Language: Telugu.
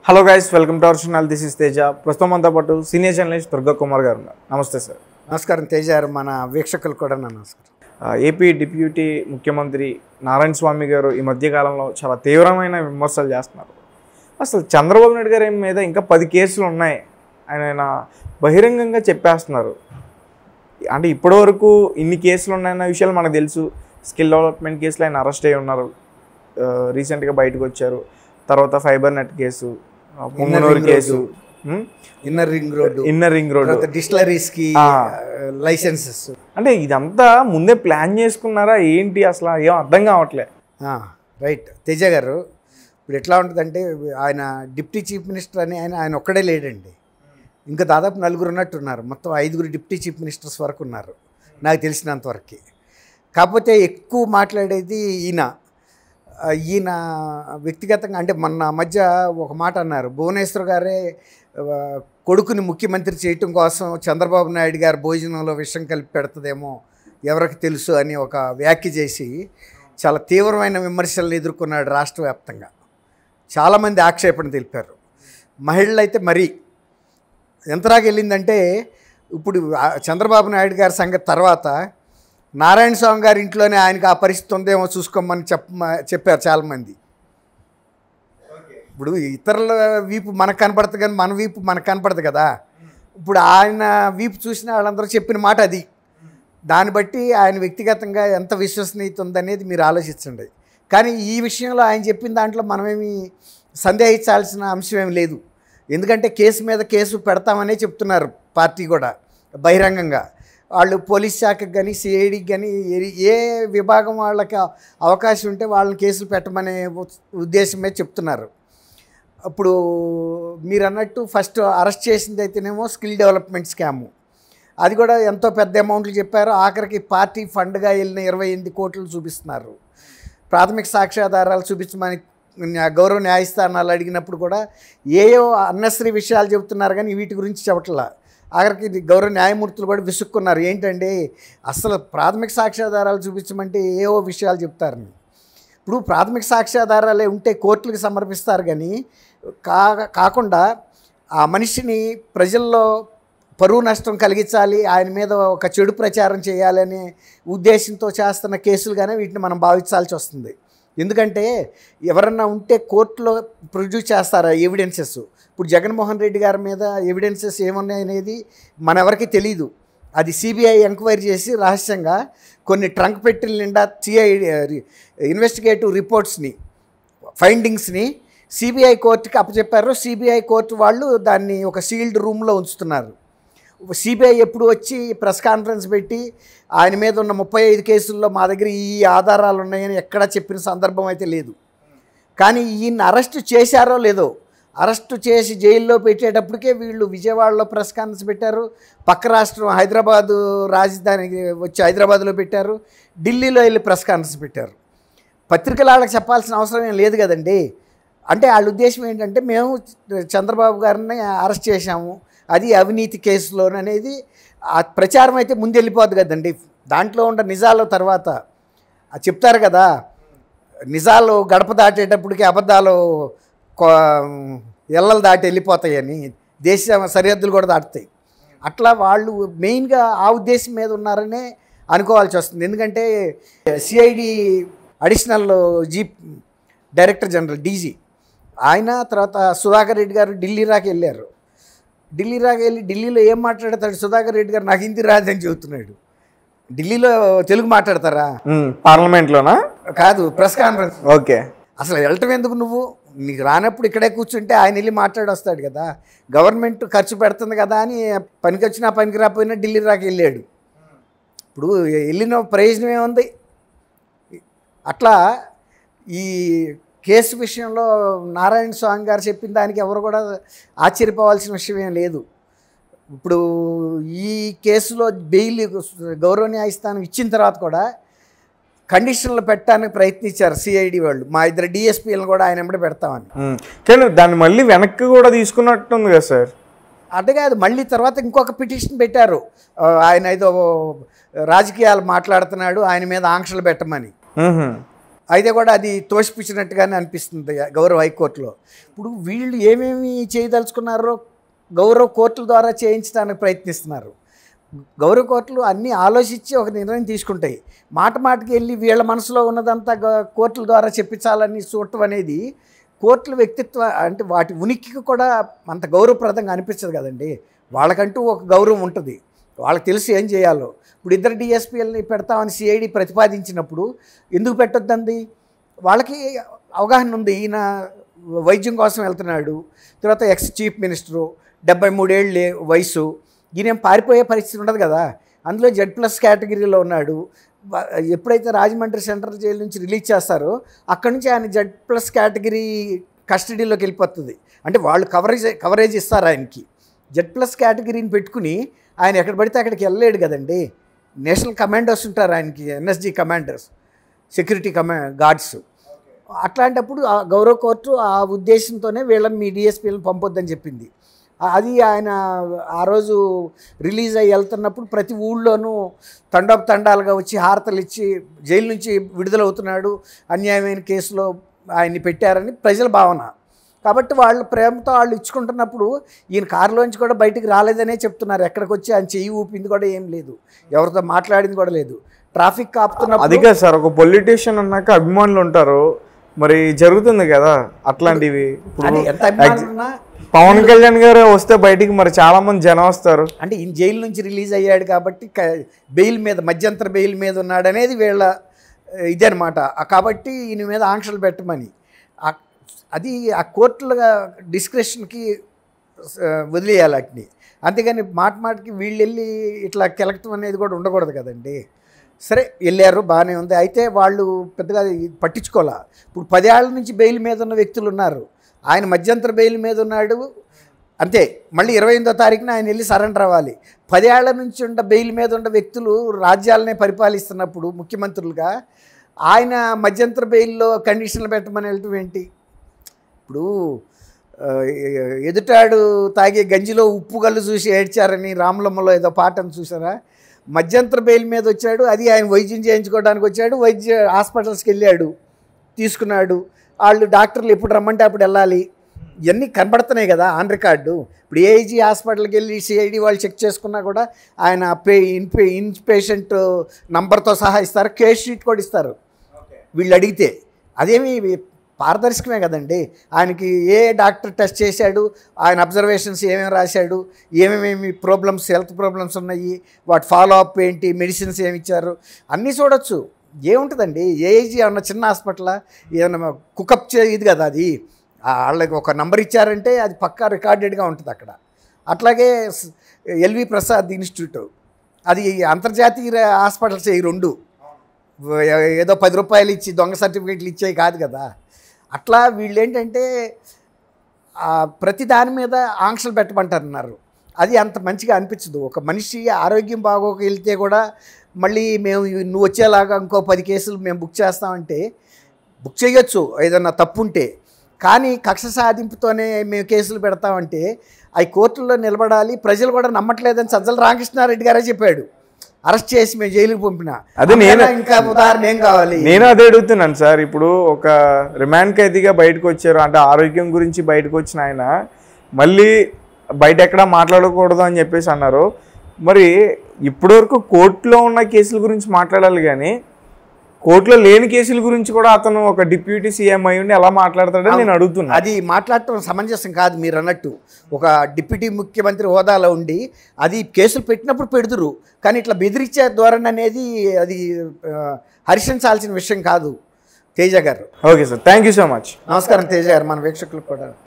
Hello guys welcome to our channel this is Teja ప్రస్తుతం మనతో పాటు సీనియర్ జర్నలిస్ట్ దుర్గా కుమార్ గారు ఉన్నారు నమస్తే సార్ నమస్కారం తేజ గారు మన వీక్షకులు కూడా నా నమస్కారం ఆ, ఏపీ డిప్యూటీ ముఖ్యమంత్రి నారాయణ స్వామి గారు ఈ మధ్య కాలంలో చాలా తీవ్రమైన విమర్శలు చేస్తున్నారు అసలు చంద్రబాబు నాయుడు గారి మీద ఇంకా పది కేసులు ఉన్నాయి ఆయన బహిరంగంగా చెప్పేస్తున్నారు అంటే ఇప్పటివరకు ఇన్ని కేసులు ఉన్నాయన్న విషయాలు మనకు తెలుసు స్కిల్ డెవలప్మెంట్ కేసులు ఆయన అరెస్ట్ అయి ఉన్నారు రీసెంట్గా బయటకు వచ్చారు తర్వాత ఫైబర్ నెట్ కేసు ఆ, Punganur ring case inner ring road inner ring road తర్వాత డిస్టిలరీస్ కి ఆ. లైసెన్సెస్ అంటే ఇదంతా ముందే ప్లాన్ చేసుకున్నారా ఏంటి అసలు ఏం అర్థం కావట్లే రైట్ తేజ గారు ఇప్పుడు ఎట్లా ఉంటుందంటే ఆయన డిప్యూటీ చీఫ్ మినిస్టర్ అని ఆయన ఆయన ఒక్కడే లేడండి ఇంకా దాదాపు నలుగురు ఉన్నట్టున్నారు మొత్తం ఐదుగురు డిప్యూటీ చీఫ్ మినిస్టర్స్ వరకు ఉన్నారు నాకు తెలిసినంత వరకు కాకపోతే ఎక్కువ మాట్లాడేది ఈయన ఆ, ఈయన వ్యక్తిగతంగా అంటే మొన్న మధ్య ఒక మాట అన్నారు భువనేశ్వర్ గారే ఆ, కొడుకుని ముఖ్యమంత్రి చేయటం కోసం చంద్రబాబు నాయుడు గారు భోజనంలో విషం కలిపి పెడుతుందేమో ఎవరికి తెలుసు అని ఒక వ్యాఖ్య చేసి చాలా తీవ్రమైన విమర్శలను ఎదుర్కొన్నాడు రాష్ట్ర వ్యాప్తంగా చాలామంది ఆక్షేపణ తెలిపారు మహిళలు అయితే మరీ ఎంతరాకి వెళ్ళిందంటే ఇప్పుడు ఆ చంద్రబాబు నాయుడు గారి సంగతి తర్వాత నారాయణ స్వామి గారి ఇంట్లోనే ఆయనకి ఆ పరిస్థితి ఉందేమో చూసుకోమని చెప్ప చెప్పారు చాలామంది ఇప్పుడు ఇతరుల వీపు మనకు కనపడుతుంది కానీ మన వీపు మనకు కనపడదు కదా ఇప్పుడు ఆయన వీపు చూసిన వాళ్ళందరూ చెప్పిన మాట అది దాన్ని బట్టి ఆయన వ్యక్తిగతంగా ఎంత విశ్వసనీయత ఉందనేది మీరు ఆలోచించండి కానీ ఈ విషయంలో ఆయన చెప్పిన దాంట్లో మనమేమి సందేహించాల్సిన అంశం ఏమి లేదు ఎందుకంటే కేసు మీద కేసు పెడతామనే చెప్తున్నారు పార్టీ కూడా బహిరంగంగా వాళ్ళు పోలీస్ శాఖకి కానీ సిఐడికి కానీ ఏ విభాగం వాళ్ళకి అవకాశం ఉంటే వాళ్ళని కేసులు పెట్టమనే ఉద్దేశమే చెప్తున్నారు ఇప్పుడు మీరు అన్నట్టు ఫస్ట్ అరెస్ట్ చేసింది అయితేనేమో స్కిల్ డెవలప్మెంట్ స్కాము అది కూడా ఎంతో పెద్ద అమౌంట్లు చెప్పారు ఆఖరికి పార్టీ ఫండ్గా వెళ్ళిన ఇరవై ఎనిమిది కోట్లు చూపిస్తున్నారు ప్రాథమిక సాక్ష్యాధారాలు చూపించమని న్యా- గౌరవ న్యాయస్థానాలు అడిగినప్పుడు కూడా ఏయో అన్నెసరీ విషయాలు చెబుతున్నారు కానీ వీటి గురించి చెప్పట్లా ఆఖరికి ఇది గౌరవ న్యాయమూర్తులు కూడా విసుక్కున్నారు ఏంటంటే అసలు ప్రాథమిక సాక్ష్యాధారాలు చూపించమంటే ఏవో విషయాలు చెప్తారని ఇప్పుడు ప్రాథమిక సాక్ష్యాధారాలే ఉంటే కోర్టులకు సమర్పిస్తారు కానీ కా కాకుండా ఆ మనిషిని ప్రజల్లో పరువు నష్టం కలిగించాలి ఆయన మీద ఒక చెడు ప్రచారం చేయాలనే ఉద్దేశంతో చేస్తున్న కేసులుగానే వీటిని మనం భావించాల్సి వస్తుంది ఎందుకంటే ఎవరన్నా ఉంటే కోర్టులో ప్రొడ్యూస్ చేస్తారు ఆ ఎవిడెన్సెస్ ఇప్పుడు జగన్మోహన్ రెడ్డి గారి మీద ఎవిడెన్సెస్ ఏమున్నాయి అనేది మనెవరికి తెలియదు అది సిబిఐ ఎంక్వైరీ చేసి రహస్యంగా కొన్ని ట్రంక్ పెట్టిల నిండా సిఐ ఇన్వెస్టిగేటివ్ రిపోర్ట్స్ని ఫైండింగ్స్ని సిబిఐ కోర్టుకి అప్పచెప్పారు సిబిఐ కోర్టు వాళ్ళు దాన్ని ఒక సీల్డ్ రూమ్లో ఉంచుతున్నారు సిబిఐ ఎప్పుడు వచ్చి ప్రెస్ కాన్ఫరెన్స్ పెట్టి ఆయన మీద ఉన్న ముప్పై ఐదు కేసుల్లో మా దగ్గర ఈ ఆధారాలు ఉన్నాయని ఎక్కడా చెప్పిన సందర్భం అయితే లేదు కానీ ఈయన అరెస్ట్ చేశారో లేదో అరెస్టు చేసి జైల్లో పెట్టేటప్పటికే వీళ్ళు విజయవాడలో ప్రెస్ కాన్ఫరెన్స్ పెట్టారు పక్క రాష్ట్రం హైదరాబాదు రాజధానికి వచ్చి హైదరాబాద్లో పెట్టారు ఢిల్లీలో వెళ్ళి ప్రెస్ కాన్ఫరెన్స్ పెట్టారు పత్రికల వాళ్ళకి చెప్పాల్సిన అవసరం ఏం లేదు కదండి అంటే వాళ్ళ ఉద్దేశం ఏంటంటే మేము చంద్రబాబు గారిని అరెస్ట్ చేశాము అది అవినీతి కేసులోననేది ఆ ప్రచారం అయితే ముందు వెళ్ళిపోద్ది కదండి దాంట్లో ఉన్న నిజాలు తర్వాత ఆ చెప్తారు కదా నిజాలు గడప దాటేటప్పటికి అబద్ధాలు కొ- ఎల్లలు దాటి వెళ్ళిపోతాయని దేశ సరిహద్దులు కూడా దాటుతాయి అట్లా వాళ్ళు మెయిన్గా ఆ ఉద్దేశం మీద ఉన్నారనే అనుకోవాల్సి వస్తుంది ఎందుకంటే CID additional jeep director general DG ఆయన తర్వాత సుధాకర్ రెడ్డి గారు ఢిల్లీ రాకి వెళ్ళారు ఢిల్లీ రాకి వెళ్ళి ఢిల్లీలో ఏం మాట్లాడతాడు సుధాకర్ రెడ్డి గారు నాకు హిందీ రాదని చెబుతున్నాడు ఢిల్లీలో తెలుగు మాట్లాడతారా పార్లమెంట్లోనా కాదు ప్రెస్ కాన్ఫరెన్స్ ఓకే అసలు వెళ్ళటం ఎందుకు నువ్వు నీకు రానప్పుడు ఇక్కడే కూర్చుంటే ఆయన వెళ్ళి మాట్లాడి వస్తాడు కదా గవర్నమెంట్ ఖర్చు పెడుతుంది కదా అని పనికి వచ్చినా పనికి రాకపోయినా ఢిల్లీ రాకి వెళ్ళాడు ఇప్పుడు వెళ్ళిన ప్రయోజనం ఏముంది అట్లా ఈ కేసు విషయంలో నారాయణ స్వామి గారు చెప్పిన దానికి ఎవరు కూడా ఆశ్చర్యపోవాల్సిన విషయం ఏం లేదు ఇప్పుడు ఈ కేసులో బెయిల్ గౌరవ న్యాయస్థానం ఇచ్చిన తర్వాత కూడా కండిషన్లు పెట్టడానికి ప్రయత్నించారు సిఐడి వాళ్ళు మా ఇద్దరు డిఎస్పీలను కూడా ఆయన వెంబడి పెడతామని ఉమ్. కానీ దాన్ని మళ్ళీ వెనక్కి కూడా తీసుకున్నట్టుంది కదా సార్ అంటే కాదు మళ్ళీ తర్వాత ఇంకొక పిటిషన్ పెట్టారు ఆ, ఆయన ఏదో రాజకీయాలు మాట్లాడుతున్నాడు ఆయన మీద ఆంక్షలు పెట్టమని మ్మ్హ్మ్. అయితే కూడా అది తోసిపుచ్చినట్టుగానే అనిపిస్తుంది గౌరవ హైకోర్టులో ఇప్పుడు వీళ్ళు ఏమేమి చేయదలుచుకున్నారో గౌరవ కోర్టుల ద్వారా చేయించడానికి ప్రయత్నిస్తున్నారు గౌరవ కోర్టులు అన్నీ ఆలోచించి ఒక నిర్ణయం తీసుకుంటాయి మాట మాటకి వెళ్ళి వీళ్ళ మనసులో ఉన్నదంతా గ- కోర్టుల ద్వారా చెప్పించాలని చూడటం అనేది కోర్టుల వ్యక్తిత్వ అంటే వాటి ఉనికికి కూడా అంత గౌరవప్రదంగా అనిపించదు కదండి వాళ్ళకంటూ ఒక గౌరవం ఉంటుంది వాళ్ళకి తెలిసి ఏం చేయాలో ఇప్పుడు ఇద్దరు డిఎస్పీఎల్ని పెడతామని సిఐడి ప్రతిపాదించినప్పుడు ఎందుకు పెట్టొద్దండి వాళ్ళకి అవగాహన ఉంది ఈయన వైద్యం కోసం వెళ్తున్నాడు తర్వాత ఎక్స్ చీఫ్ మినిస్టరు డెబ్బై మూడేళ్ళు వయసు ఈయన ఏం పారిపోయే పరిస్థితి ఉండదు కదా అందులో జెడ్ ప్లస్ కేటగిరీలో ఉన్నాడు వా- ఎప్పుడైతే రాజమండ్రి సెంట్రల్ జైలు నుంచి రిలీజ్ చేస్తారో అక్కడి నుంచి ఆయన జెడ్ ప్లస్ కేటగిరీ కస్టడీలోకి వెళ్ళిపోతుంది అంటే వాళ్ళు కవరేజ్ కవరేజ్ ఇస్తారు ఆయనకి జెడ్ ప్లస్ కేటగిరీని పెట్టుకుని ఆయన ఎక్కడ పడితే అక్కడికి వెళ్ళలేడు కదండి నేషనల్ కమాండర్స్ ఉంటారు ఆయనకి ఎన్ఎస్జి కమాండర్స్ సెక్యూరిటీ కమా గార్డ్స్ అట్లాంటప్పుడు ఆ గౌరవ కోర్టు ఆ ఉద్దేశంతోనే వీళ్ళని మీ డిఎస్పీలను పంపొద్దని చెప్పింది ఆ- అది ఆయన ఆ రోజు రిలీజ్ అయ్యి వెళ్తున్నప్పుడు ప్రతి ఊళ్ళోనూ తండోపు తండాలుగా వచ్చి హారతలు ఇచ్చి జైలు నుంచి విడుదలవుతున్నాడు అన్యాయమైన కేసులో ఆయన్ని పెట్టారని ప్రజల భావన కాబట్టి వాళ్ళు ప్రేమతో వాళ్ళు ఇచ్చుకుంటున్నప్పుడు ఈయన కారులోంచి కూడా బయటికి రాలేదనే చెప్తున్నారు ఎక్కడికి వచ్చి ఆయన చెయ్యి ఊపింది కూడా ఏం లేదు ఎవరితో మాట్లాడింది కూడా లేదు ట్రాఫిక్ ఆపుతున్నప్పుడు అది కాదు సార్ ఒక పొలిటీషియన్ అన్నాక అభిమానులు ఉంటారు మరి జరుగుతుంది కదా అట్లాంటివి ఇప్పుడు అని ఎంత అభిమానులు ఉన్నా పవన్ కళ్యాణ్ గారు వస్తే బయటికి మరి చాలా మంది జనం వస్తారు అంటే ఈయన జైలు నుంచి రిలీజ్ అయ్యాడు కాబట్టి క- బెయిల్ మీద మధ్యంతర బెయిల్ మీద ఉన్నాడు అనేది వీళ్ళ ఆ, ఇదనమాట ఆ కాబట్టి ఈయన మీద ఆంక్షలు పెట్టమని ఆ- అది ఆ కోర్టుల డిస్క్రిప్షన్కి వదిలేయాలి వాటిని అంతేగాని మాట మాటకి వీళ్ళు వెళ్ళి ఇట్లా కెలకటం అనేది కూడా ఉండకూడదు కదండి సరే వెళ్ళారు బాగానే ఉంది అయితే వాళ్ళు పెద్దగా ఇది పట్టించుకోవాలా ఇప్పుడు పదేళ్ల నుంచి బెయిల్ మీద ఉన్న వ్యక్తులు ఉన్నారు ఆయన మధ్యంతర బెయిల్ మీద ఉన్నాడు అంతే మళ్ళీ ఇరవై ఎనిమిదో తారీఖున ఆయన వెళ్ళి సరెండర్ అవ్వాలి పదేళ్ల నుంచి ఉన్న బెయిల్ మీద ఉన్న వ్యక్తులు రాజ్యాలనే పరిపాలిస్తున్నప్పుడు ముఖ్యమంత్రులుగా ఆయన మధ్యంతర బెయిల్లో కండిషన్లు పెట్టమని వెళ్ళటం ఏంటి ఇప్పుడు ఆ, ఎదుటాడు తాగే గంజిలో ఉప్పు కళ్ళు చూసి ఏడ్చారని రామలమ్మలో ఏదో పాటను చూసారా మధ్యంతర బెయిల్ మీద వచ్చాడు అది ఆయన వైద్యం చేయించుకోవడానికి వచ్చాడు వైద్య హాస్పిటల్స్కి వెళ్ళాడు తీసుకున్నాడు వాళ్ళు డాక్టర్లు ఎప్పుడు రమ్మంటే అప్పుడు వెళ్ళాలి ఇవన్నీ కనబడుతున్నాయి కదా ఆన్ రికార్డు ఇప్పుడు ఏఐజీ హాస్పిటల్కి వెళ్ళి సిఐడి వాళ్ళు చెక్ చేసుకున్నా కూడా ఆయన పే ఇన్పే ఇన్పేషెంట్ నంబర్తో సహా ఇస్తారు కేస్ షీట్ కూడా ఇస్తారు వీళ్ళు అడిగితే అదేమి పారదర్శకమే కదండి ఆయనకి ఏ డాక్టర్ టెస్ట్ చేశాడు ఆయన అబ్జర్వేషన్స్ ఏమేమి రాశాడు ఏమేమి ప్రాబ్లమ్స్ హెల్త్ ప్రాబ్లమ్స్ ఉన్నాయి వాటి ఫాలో అప్ ఏంటి మెడిసిన్స్ ఏమి ఇచ్చారు అన్నీ చూడొచ్చు ఏముంటుందండి ఏఐజీ ఏమన్నా చిన్న హాస్పిటలా ఏమన్నా కుకప్ చే ఇది కదా అది ఆ వాళ్ళకి ఒక నంబర్ ఇచ్చారంటే అది పక్కా రికార్డెడ్గా ఉంటుంది అక్కడ అట్లాగే స్- ఎల్వి ప్రసాద్ ఇన్స్టిట్యూట్ అది అంతర్జాతీయ హాస్పిటల్స్ ఈ రెండు ఏదో పది రూపాయలు ఇచ్చి దొంగ సర్టిఫికేట్లు ఇచ్చేవి కాదు కదా అట్లా వీళ్ళు ఏంటంటే ఆ, ప్రతి దాని మీద ఆంక్షలు పెట్టమంటున్నారు అది అంత మంచిగా అనిపించదు ఒక మనిషి ఆరోగ్యం బాగోక వెళ్తే కూడా మళ్ళీ మేము ఇవి- నువ్వు వచ్చేలాగా ఇంకో పది కేసులు మేము బుక్ చేస్తామంటే బుక్ చేయొచ్చు ఏదన్నా తప్పు ఉంటే కానీ కక్ష సాధింపుతోనే మేము కేసులు పెడతామంటే అవి కోర్టుల్లో నిలబడాలి ప్రజలు కూడా నమ్మట్లేదని సజ్జల రామకృష్ణారెడ్డి గారే చెప్పాడు అరెస్ట్ చేసి మేము జైలుకి పంపిన అదే నేను- అంతకన్నా ఇంకా ఉదాహరణ ఏం కావాలి నేను అదే అడుగుతున్నాను సార్ ఇప్పుడు ఒక రిమాండ్ ఖైదీగా బయటకు వచ్చారు అంటే ఆరోగ్యం గురించి బయటకు వచ్చిన ఆయన మళ్ళీ బయట ఎక్కడ మాట్లాడకూడదు అని చెప్పేసి అన్నారు మరి ఇప్పటివరకు కోర్టులో ఉన్న కేసుల గురించి మాట్లాడాలి కానీ కోర్టులో లేని కేసుల గురించి కూడా అతను ఒక డిప్యూటీ సీఎం అయి ఉండి ఎలా మాట్లాడతాడని నేను అడుగుతున్నా అది మాట్లాడటం సమంజసం కాదు మీరు అన్నట్టు ఒక డిప్యూటీ ముఖ్యమంత్రి హోదాలో ఉండి అది కేసులు పెట్టినప్పుడు పెడుతురు కానీ ఇట్లా బెదిరించే ధోరణి అనేది అది ఆ, హర్షించాల్సిన విషయం కాదు తేజ గారు okay sir thank you so much నమస్కారం తేజ గారు మన వీక్షకులకు కూడా